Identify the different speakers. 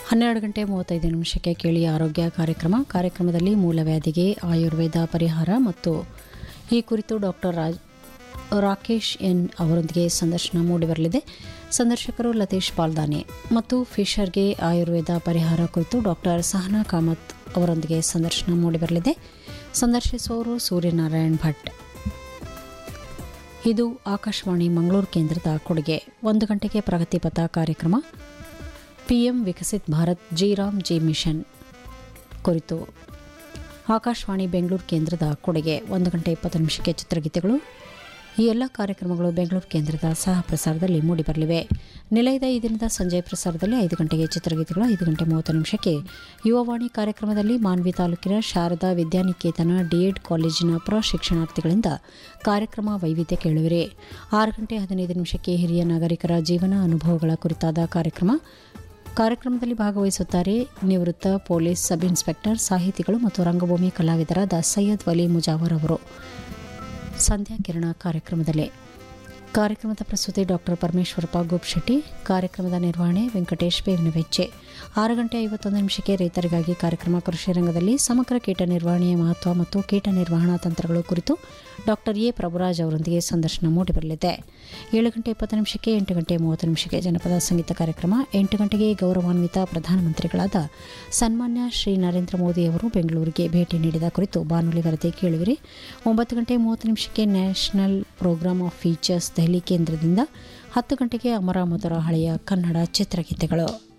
Speaker 1: ಹನ್ನೆರಡು ಗಂಟೆ ಮೂವತ್ತೈದು ನಿಮಿಷಕ್ಕೆ ಕೇಳಿ ಆರೋಗ್ಯ ಕಾರ್ಯಕ್ರಮ ಕಾರ್ಯಕ್ರಮದಲ್ಲಿ ಮೂಲವ್ಯಾಧಿಗೆ ಆಯುರ್ವೇದ ಪರಿಹಾರ ಮತ್ತು ಈ ಕುರಿತು ಡಾಕ್ಟರ್ ರಾಜ್ ರಾಕೇಶ್ ಎನ್ ಅವರೊಂದಿಗೆ ಸಂದರ್ಶನ ಮೂಡಿಬರಲಿದೆ ಸಂದರ್ಶಕರು ಲತೀಶ್ ಪಾಲ್ದಾನೆ ಮತ್ತು ಫಿಶರ್ಗೆ ಆಯುರ್ವೇದ ಪರಿಹಾರ ಕುರಿತು ಡಾಕ್ಟರ್ ಸಹನಾ ಕಾಮತ್ ಅವರೊಂದಿಗೆ ಸಂದರ್ಶನ ಮೂಡಿಬರಲಿದೆ ಸಂದರ್ಶಿಸುವವರು ಸೂರ್ಯನಾರಾಯಣ್ ಭಟ್ ಇದು ಆಕಾಶವಾಣಿ ಮಂಗಳೂರು ಕೇಂದ್ರದ ಕೊಡುಗೆ ಒಂದು ಗಂಟೆಗೆ ಪ್ರಗತಿಪಥ ಕಾರ್ಯಕ್ರಮ PM Viksit Bharat G RAM G mission ಕುರಿತು ಆಕಾಶವಾಣಿ ಬೆಂಗಳೂರು ಕೇಂದ್ರದ ಕೊಡುಗೆ ಒಂದು ಗಂಟೆ ಇಪ್ಪತ್ತು ನಿಮಿಷಕ್ಕೆ ಚಿತ್ರಗೀತೆಗಳು ಈ ಎಲ್ಲ ಕಾರ್ಯಕ್ರಮಗಳು ಬೆಂಗಳೂರು ಕೇಂದ್ರದ ಸಹ ಪ್ರಸಾರದಲ್ಲಿ ಮೂಡಿಬರಲಿವೆ ನಿಲಯದ ಈ ದಿನದ ಸಂಜೆ ಪ್ರಸಾರದಲ್ಲಿ ಐದು ಗಂಟೆಗೆ ಚಿತ್ರಗೀತೆಗಳು ಐದು ಗಂಟೆ ಮೂವತ್ತು ನಿಮಿಷಕ್ಕೆ ಯುವವಾಣಿ ಕಾರ್ಯಕ್ರಮದಲ್ಲಿ ಮಾನ್ವಿ ತಾಲೂಕಿನ ಶಾರದಾ ವಿದ್ಯಾನಿಕೇತನ ಡಿಎಡ್ ಕಾಲೇಜಿನ ಪ್ರಶಿಕ್ಷಣಾರ್ಥಿಗಳಿಂದ ಕಾರ್ಯಕ್ರಮ ವೈವಿಧ್ಯ ಕೇಳುವಿರಿ ಆರು ಗಂಟೆ ಹದಿನೈದು ನಿಮಿಷಕ್ಕೆ ಹಿರಿಯ ನಾಗರಿಕರ ಜೀವನ ಅನುಭವಗಳ ಕುರಿತಾದ ಕಾರ್ಯಕ್ರಮ ಕಾರ್ಯಕ್ರಮದಲ್ಲಿ ಭಾಗವಹಿಸುತ್ತಾರೆ ನಿವೃತ್ತ ಪೊಲೀಸ್ ಸಬ್ ಇನ್ಸ್ಪೆಕ್ಟರ್ ಸಾಹಿತಿಗಳು ಮತ್ತು ರಂಗಭೂಮಿ ಕಲಾವಿದರಾದ ಸೈಯದ್ ವಲಿ ಮುಜಾವರ್ ಅವರು ಸಂಧ್ಯಾ ಕಿರಣ ಕಾರ್ಯಕ್ರಮದಲ್ಲಿ ಕಾರ್ಯಕ್ರಮದ ಪ್ರಸ್ತುತಿ ಡಾಕ್ಟರ್ ಪರಮೇಶ್ವರಪ್ಪ ಗೋಪ್ಶೆಟ್ಟಿ ಕಾರ್ಯಕ್ರಮದ ನಿರ್ವಹಣೆ ವೆಂಕಟೇಶ್ ಬೇವಿನ ವೆಚ್ಚೆ ಆರು ಗಂಟೆ ಐವತ್ತೊಂದು ನಿಮಿಷಕ್ಕೆ ರೈತರಿಗಾಗಿ ಕಾರ್ಯಕ್ರಮ ಕೃಷಿ ರಂಗದಲ್ಲಿ ಸಮಗ್ರ ಕೀಟ ನಿರ್ವಹಣೆಯ ಮಹತ್ವ ಮತ್ತು ಕೀಟ ನಿರ್ವಹಣಾ ತಂತ್ರಗಳು ಕುರಿತು ಡಾಕ್ಟರ್ ಎ ಪ್ರಭುರಾಜ್ ಅವರೊಂದಿಗೆ ಸಂದರ್ಶನ ಮೂಡಿಬರಲಿದೆ ಏಳು ಗಂಟೆ ಇಪ್ಪತ್ತು ನಿಮಿಷಕ್ಕೆ ಎಂಟು ಗಂಟೆ ಮೂವತ್ತು ನಿಮಿಷಕ್ಕೆ ಜನಪದ ಸಂಗೀತ ಕಾರ್ಯಕ್ರಮ ಎಂಟು ಗಂಟೆಗೆ ಗೌರವಾನ್ವಿತ ಪ್ರಧಾನಮಂತ್ರಿಗಳಾದ ಸನ್ಮಾನ್ಯ ಶ್ರೀ ನರೇಂದ್ರ ಮೋದಿ ಅವರು ಬೆಂಗಳೂರಿಗೆ ಭೇಟಿ ನೀಡಿದ ಕುರಿತು ಬಾನುಲಿ ವರದಿ ಕೇಳುವಿರಿ ಒಂಬತ್ತು ಗಂಟೆ ಮೂವತ್ತು ನಿಮಿಷಕ್ಕೆ national programme of features Delhi ಕೇಂದ್ರದಿಂದ ಹತ್ತು ಗಂಟೆಗೆ ಅಮರ ಮಧುರ ಹಳೆಯ ಕನ್ನಡ ಚಿತ್ರಗೀತೆಗಳು